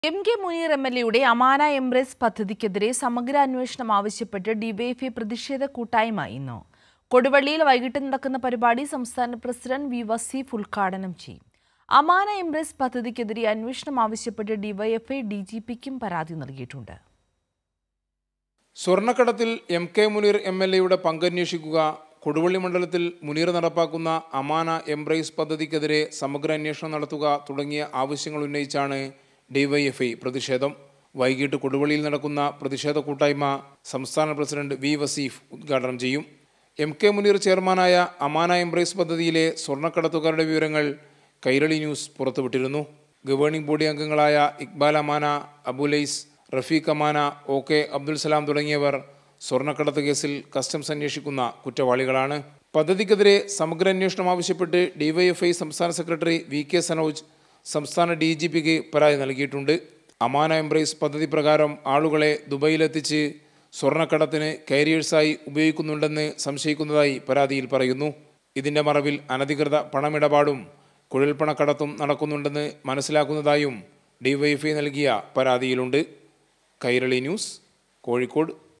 M K Muneer M L എയുടെ Amana embrace പദ്ധതിക്കെതിരെ സമഗ്ര അന്വേഷണം ആവശ്യപ്പെട്ട് ഡിവൈഎഫ്ഐ പ്രതിഷേധ കൂട്ടായ്മ ഇന്ന് കൊടുവള്ളിയിൽ വൈകിട്ട് നടക്കുന്ന പരിപാടി സംസ്ഥാന പ്രസിഡന്റ് വി വസീഫ് ഉദ്ഘാടനം ചെയ്യും അമാന എംബ്രേസ് പദ്ധതിക്കെതിരെ അന്വേഷണം ആവശ്യപ്പെട്ട് ഡിവൈഎഫ്ഐ ഡി ജി പിക്കും പരാതി നൽകിയിട്ടുണ്ട് സ്വർണ്ണക്കടത്തിൽ M K Muneer M L എയുടെ പങ്കന്വേഷിക്കുക കൊടുവള്ളി മണ്ഡലത്തിൽ മുനീർ നടപ്പാക്കുന്ന അമാന എംബ്രേസ് പദ്ധതിക്കെതിരെ സമഗ്ര അന്വേഷണം നടത്തുക തുടങ്ങിയ ആവശ്യങ്ങൾ ഉന്നയിച്ചാണ് ഡിവൈഎഫ്ഐ പ്രതിഷേധം വൈകിട്ട് കൊടുവള്ളിയിൽ നടക്കുന്ന പ്രതിഷേധ കൂട്ടായ്മ സംസ്ഥാന പ്രസിഡന്റ് വി വസീഫ് ഉദ്ഘാടനം ചെയ്യും എം കെ മുനീർ ചെയർമാനായ അമാന എംബ്രേസ് പദ്ധതിയിലെ സ്വർണ്ണക്കടത്തുകാരുടെ വിവരങ്ങൾ കൈരളി ന്യൂസ് പുറത്തുവിട്ടിരുന്നു ഗവേണിംഗ് ബോഡി അംഗങ്ങളായ ഇക്ബാൽ അമാന അബുലൈസ് റഫീഖ് അമാന ഒ കെ അബ്ദുൽ സലാം തുടങ്ങിയവർ സ്വർണ്ണക്കടത്ത് കേസിൽ കസ്റ്റംസ് അന്വേഷിക്കുന്ന കുറ്റവാളികളാണ് പദ്ധതിക്കെതിരെ സമഗ്ര അന്വേഷണം ആവശ്യപ്പെട്ട് ഡിവൈഎഫ്ഐ സംസ്ഥാന സെക്രട്ടറി വി കെ സനോജ് സംസ്ഥാന ഡി ജി പിക്ക് പരാതി നൽകിയിട്ടുണ്ട് അമാന എംബ്രേസ് പദ്ധതി പ്രകാരം ആളുകളെ ദുബൈയിലെത്തിച്ച് സ്വർണ്ണക്കടത്തിന് കാരിയേഴ്സായി ഉപയോഗിക്കുന്നുണ്ടെന്ന് സംശയിക്കുന്നതായി പരാതിയിൽ പറയുന്നു ഇതിന്റെ മറവിൽ അനധികൃത പണമിടപാടും കുഴൽപ്പണക്കടത്തും നടക്കുന്നുണ്ടെന്ന് മനസ്സിലാക്കുന്നതായും ഡിവൈഎഫ്ഐ നൽകിയ പരാതിയിലുണ്ട് കൈരളി ന്യൂസ് കോഴിക്കോട്